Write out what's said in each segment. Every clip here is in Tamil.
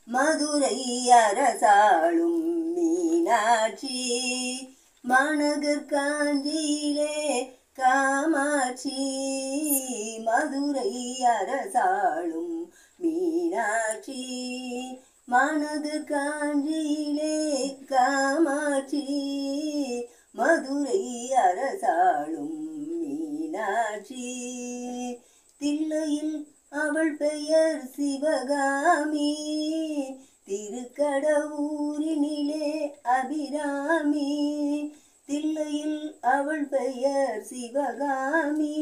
மதுரை அரசாளும் மீனாட்சி மாநகர் காஞ்சியிலே காமாட்சி மதுரை அரசாளும் மீனாட்சி மாநகர் காஞ்சியிலே காமாட்சி மதுரை அரசாளும் மீனாட்சி தில்லையில் அவள் பெயர் சிவகாமி திருக்கடவுரினிலே அபிராமி தில்லையில் அவள் பெயர் சிவகாமி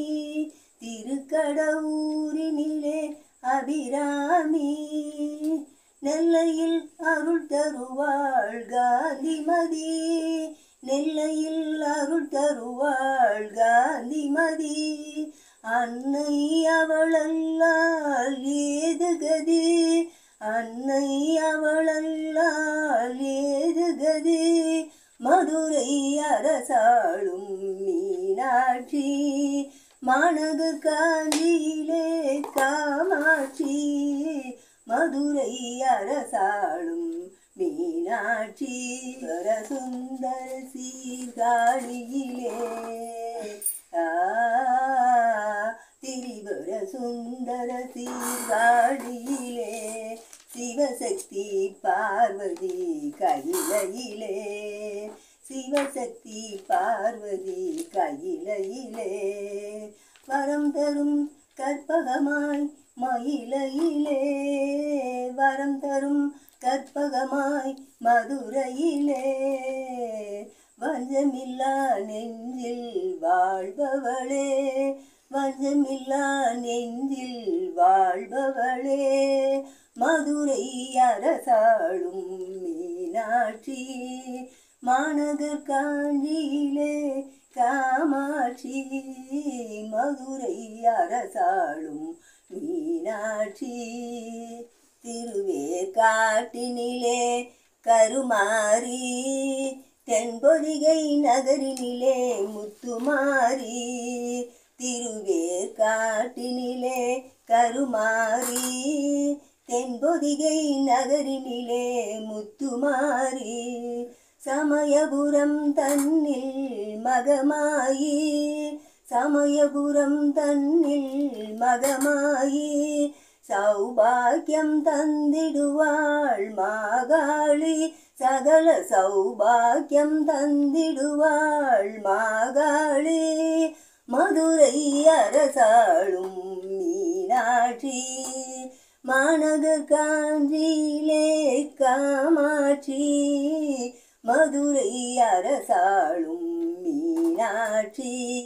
திருக்கடவுரினிலே அபிராமி நெல்லையில் அருள் தருவாள் காந்திமதி நெல்லையில் அருள் தருவாள் காந்திமதி அன்னை அவளல்லால் ஏது கதி அன்னை அவளல்லால் ஏது கதி மதுரை அரசாளும் மீனாட்சி மாநகர் காஞ்சியிலே காமாட்சி மதுரை அரசாளும் மீனாட்சி சுந்தர சீர்காழியிலே ஆ திரிபுர சுந்தர சீர்காழியிலே சிவசக்தி பார்வதி கையிலையிலே சிவசக்தி பார்வதி கையிலையிலே வரம் தரும் கற்பகமாய் மயிலையிலே வரம் தரும் கற்பகமாய் மதுரையிலே வஞ்சமில்லா நெஞ்சில் வாழ்பவளே வஞ்சமில்லா நெஞ்சில் வாழ்பவளே மதுரை அரசாளும் மீனாட்சி மாநகர் காஞ்சியிலே காமாட்சி மதுரை அரசாளும் மீனாட்சி திருவேற்காட்டினிலே கருமாரி தென்பொதிகை நகரினிலே முத்துமாரி திருவேற்காட்டினிலே கருமாரி தென்பொதிகை நகரினிலே முத்துமாரி சமயபுரம் தன்னில் மகமாயி சமயபுரம் தன்னில் மகமாயி சௌபாக்கியம் தந்திடுவாள் மாகாளி சகல சௌபாக்கியம் தந்திடுவாள் மாகாளி மதுரை அரசாளும் மீனாட்சி மாநகர் காஞ்சியிலே காமாட்சி மதுரை அரசாளும் மீனாட்சி